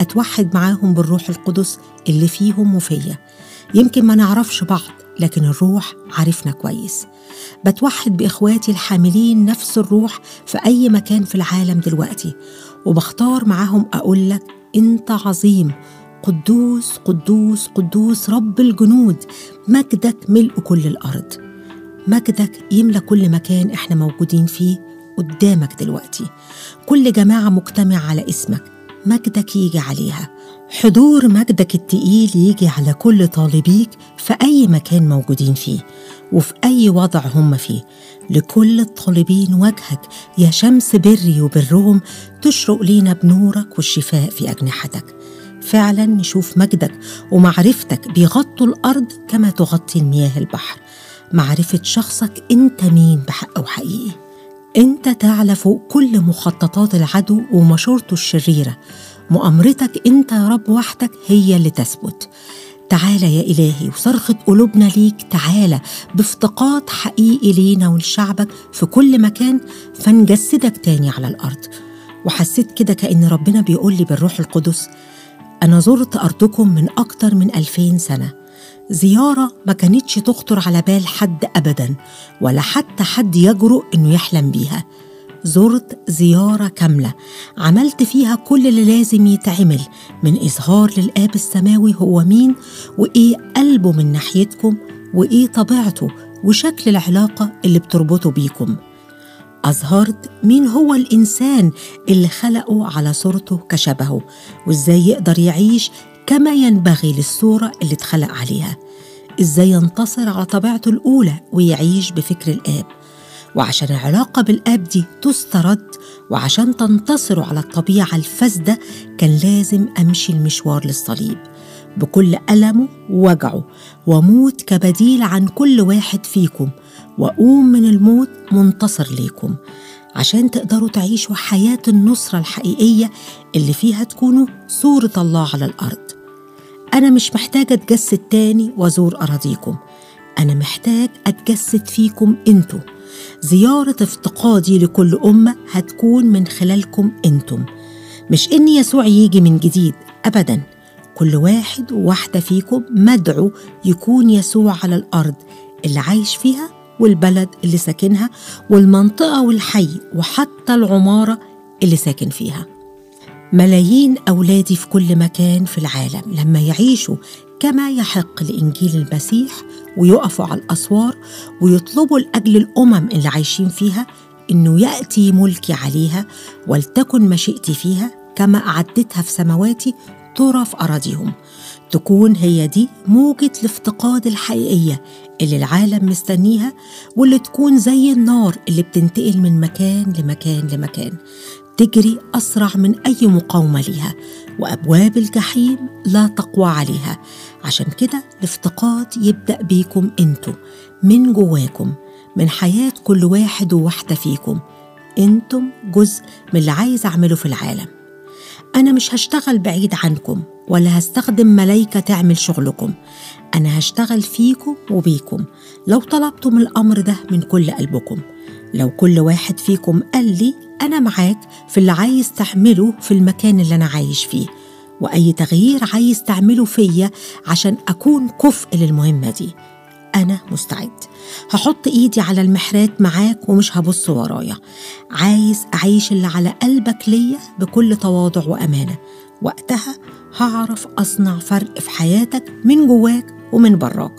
بتوحد معاهم بالروح القدس اللي فيهم وفيا يمكن ما نعرفش بعض لكن الروح عارفنا كويس بتوحد بإخواتي الحاملين نفس الروح في أي مكان في العالم دلوقتي وبختار معاهم أقول لك أنت عظيم قدوس قدوس قدوس رب الجنود مجدك ملء كل الأرض مجدك يملى كل مكان احنا موجودين فيه قدامك دلوقتي كل جماعة مجتمع على اسمك مجدك يجي عليها حضور مجدك التقيل يجي على كل طالبيك في أي مكان موجودين فيه وفي أي وضع هم فيه لكل الطالبين وجهك يا شمس بري وبرهم تشرق لينا بنورك والشفاء في أجنحتك فعلا نشوف مجدك ومعرفتك بيغطوا الأرض كما تغطي المياه البحر معرفة شخصك أنت مين بحق وحقيقي أنت تعلى فوق كل مخططات العدو ومشورته الشريرة مؤامرتك أنت يا رب وحدك هي اللي تثبت تعالى يا إلهي وصرخة قلوبنا ليك تعالى بافتقاد حقيقي لينا ولشعبك في كل مكان فنجسدك تاني على الأرض وحسيت كده كأن ربنا بيقول لي بالروح القدس أنا زرت أرضكم من أكتر من ألفين سنة زيارة ما كانتش تخطر على بال حد أبدا ولا حتى حد يجرؤ إنه يحلم بيها زرت زيارة كاملة عملت فيها كل اللي لازم يتعمل من إظهار للآب السماوي هو مين وإيه قلبه من ناحيتكم وإيه طبيعته وشكل العلاقة اللي بتربطه بيكم أظهرت مين هو الإنسان اللي خلقه على صورته كشبهه وإزاي يقدر يعيش كما ينبغي للصورة اللي اتخلق عليها إزاي ينتصر على طبيعته الأولى ويعيش بفكر الآب وعشان العلاقة بالآب دي تسترد وعشان تنتصروا على الطبيعة الفاسدة كان لازم أمشي المشوار للصليب بكل ألمه ووجعه وموت كبديل عن كل واحد فيكم وأقوم من الموت منتصر ليكم عشان تقدروا تعيشوا حياة النصرة الحقيقية اللي فيها تكونوا صورة الله على الأرض أنا مش محتاجة أتجسد تاني وأزور أراضيكم أنا محتاج أتجسد فيكم أنتوا زيارة افتقادي لكل أمة هتكون من خلالكم أنتم مش إن يسوع يجي من جديد أبدا كل واحد وواحدة فيكم مدعو يكون يسوع على الأرض اللي عايش فيها والبلد اللي ساكنها والمنطقة والحي وحتى العمارة اللي ساكن فيها ملايين أولادي في كل مكان في العالم لما يعيشوا كما يحق لإنجيل المسيح ويقفوا على الأسوار ويطلبوا لأجل الأمم اللي عايشين فيها إنه يأتي ملكي عليها ولتكن مشيئتي فيها كما أعدتها في سماواتي ترى في أراضيهم تكون هي دي موجة الافتقاد الحقيقية اللي العالم مستنيها واللي تكون زي النار اللي بتنتقل من مكان لمكان لمكان تجري أسرع من أي مقاومة ليها وأبواب الجحيم لا تقوى عليها عشان كده الافتقاد يبدأ بيكم انتوا من جواكم من حياة كل واحد وواحدة فيكم انتم جزء من اللي عايز أعمله في العالم أنا مش هشتغل بعيد عنكم ولا هستخدم ملايكة تعمل شغلكم أنا هشتغل فيكم وبيكم لو طلبتم الأمر ده من كل قلبكم لو كل واحد فيكم قال لي أنا معاك في اللي عايز تعمله في المكان اللي أنا عايش فيه وأي تغيير عايز تعمله فيا عشان أكون كفء للمهمة دي أنا مستعد هحط إيدي على المحرات معاك ومش هبص ورايا عايز أعيش اللي على قلبك ليا بكل تواضع وأمانة وقتها هعرف أصنع فرق في حياتك من جواك ومن براك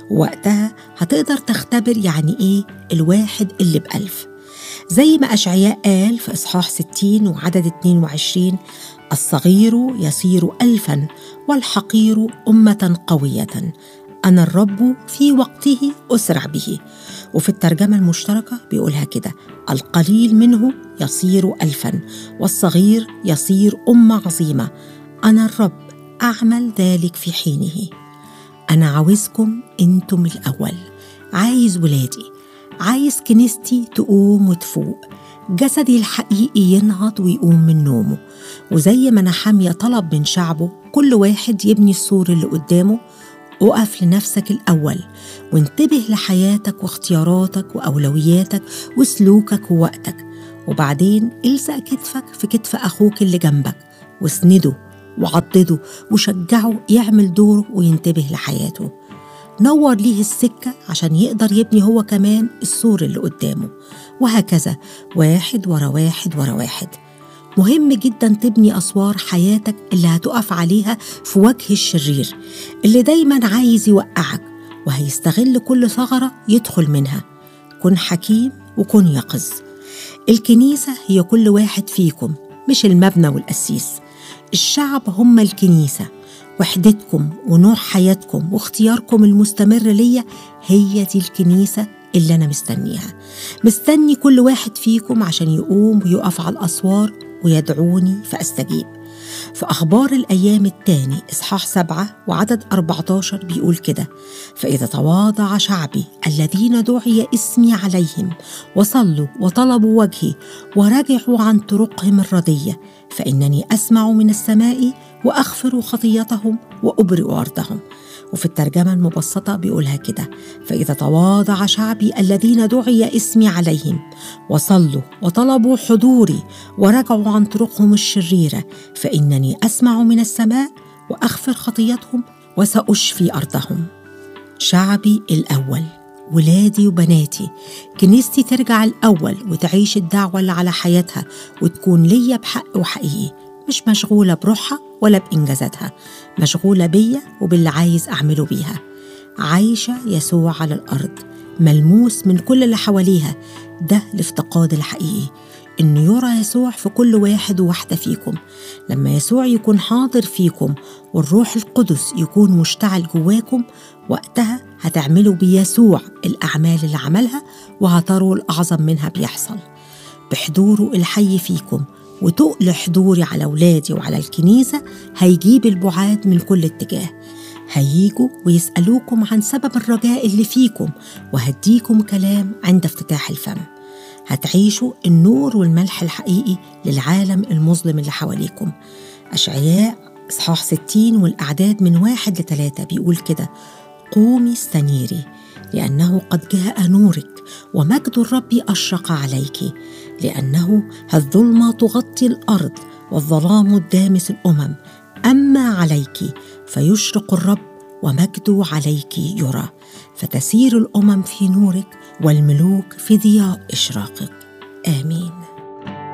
وقتها هتقدر تختبر يعني إيه الواحد اللي بألف زي ما أشعياء قال في إصحاح 60 وعدد 22 الصغير يصير ألفا والحقير أمة قوية أنا الرب في وقته أسرع به وفي الترجمة المشتركة بيقولها كده القليل منه يصير ألفا والصغير يصير أمة عظيمة أنا الرب أعمل ذلك في حينه أنا عاوزكم أنتم الأول عايز ولادي عايز كنيستي تقوم وتفوق جسدي الحقيقي ينهض ويقوم من نومه وزي ما نحامية طلب من شعبه كل واحد يبني السور اللي قدامه اقف لنفسك الأول وانتبه لحياتك واختياراتك وأولوياتك وسلوكك ووقتك وبعدين الزق كتفك في كتف أخوك اللي جنبك واسنده وعضده وشجعه يعمل دوره وينتبه لحياته نور ليه السكة عشان يقدر يبني هو كمان السور اللي قدامه وهكذا واحد ورا واحد ورا واحد مهم جدا تبني أسوار حياتك اللي هتقف عليها في وجه الشرير اللي دايما عايز يوقعك وهيستغل كل ثغرة يدخل منها كن حكيم وكن يقظ الكنيسة هي كل واحد فيكم مش المبنى والقسيس الشعب هم الكنيسة وحدتكم ونوع حياتكم واختياركم المستمر ليا هي دي الكنيسة اللي أنا مستنيها مستني كل واحد فيكم عشان يقوم ويقف على الأسوار ويدعوني فأستجيب في أخبار الأيام الثاني إصحاح سبعة وعدد 14 بيقول كده فإذا تواضع شعبي الذين دعي اسمي عليهم وصلوا وطلبوا وجهي ورجعوا عن طرقهم الردية فإنني أسمع من السماء وأغفر خطيتهم وأبرئ أرضهم وفي الترجمة المبسطة بيقولها كده فإذا تواضع شعبي الذين دعي اسمي عليهم وصلوا وطلبوا حضوري ورجعوا عن طرقهم الشريرة فإنني أسمع من السماء وأغفر خطيتهم وسأشفي أرضهم شعبي الأول ولادي وبناتي كنيستي ترجع الأول وتعيش الدعوة اللي على حياتها وتكون ليا بحق وحقيقي مش مشغولة بروحها ولا بإنجازاتها مشغولة بيا وباللي عايز أعمله بيها عايشة يسوع على الأرض ملموس من كل اللي حواليها ده الافتقاد الحقيقي إنه يرى يسوع في كل واحد وواحدة فيكم لما يسوع يكون حاضر فيكم والروح القدس يكون مشتعل جواكم وقتها هتعملوا بيسوع الأعمال اللي عملها وهتروا الأعظم منها بيحصل بحضوره الحي فيكم وتقل حضوري على أولادي وعلى الكنيسة هيجيب البعاد من كل اتجاه هيجوا ويسألوكم عن سبب الرجاء اللي فيكم وهديكم كلام عند افتتاح الفم هتعيشوا النور والملح الحقيقي للعالم المظلم اللي حواليكم أشعياء إصحاح 60 والأعداد من واحد لثلاثة بيقول كده قومي استنيري لأنه قد جاء نورك ومجد الرب أشرق عليك لأنه الظلمة تغطي الأرض والظلام الدامس الأمم أما عليك فيشرق الرب ومجده عليك يرى فتسير الأمم في نورك والملوك في ضياء إشراقك آمين